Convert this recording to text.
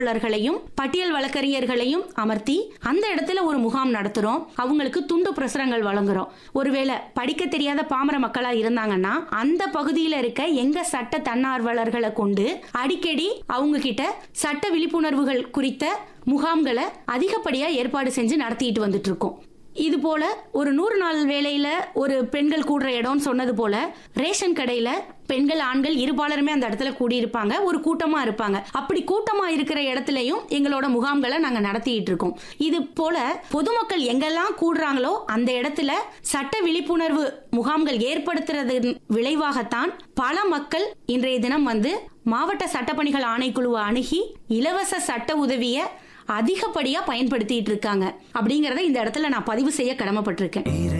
தன்னார்வலர்களையும் பட்டியல் வழக்கறிஞர்களையும் அமர்த்தி அந்த இடத்துல ஒரு முகாம் நடத்துறோம் அவங்களுக்கு துண்டு பிரசுரங்கள் வழங்குறோம் ஒருவேளை படிக்க தெரியாத பாமர மக்களா இருந்தாங்கன்னா அந்த பகுதியில இருக்க எங்க சட்ட தன்னார்வலர்களை கொண்டு அடிக்கடி அவங்க கிட்ட சட்ட விழிப்புணர்வுகள் குறித்த முகாம்களை அதிகப்படியா ஏற்பாடு செஞ்சு நடத்திட்டு வந்துட்டு இருக்கோம் இது போல ஒரு நூறு நாள் வேலையில ஒரு பெண்கள் கூடுற இடம்னு சொன்னது போல ரேஷன் கடையில பெண்கள் ஆண்கள் இருபாலருமே அந்த இடத்துல கூடியிருப்பாங்க ஒரு கூட்டமா இருப்பாங்க அப்படி கூட்டமா இருக்கிற இடத்துலயும் எங்களோட முகாம்களை நாங்க நடத்திட்டு இருக்கோம் இது போல பொதுமக்கள் எங்கெல்லாம் கூடுறாங்களோ அந்த இடத்துல சட்ட விழிப்புணர்வு முகாம்கள் ஏற்படுத்துறதன் விளைவாகத்தான் பல மக்கள் இன்றைய தினம் வந்து மாவட்ட சட்டப்பணிகள் ஆணைக்குழுவை அணுகி இலவச சட்ட உதவியை அதிகப்படியா பயன்படுத்திட்டு இருக்காங்க அப்படிங்கறத இந்த இடத்துல நான் பதிவு செய்ய கடமைப்பட்டிருக்கேன்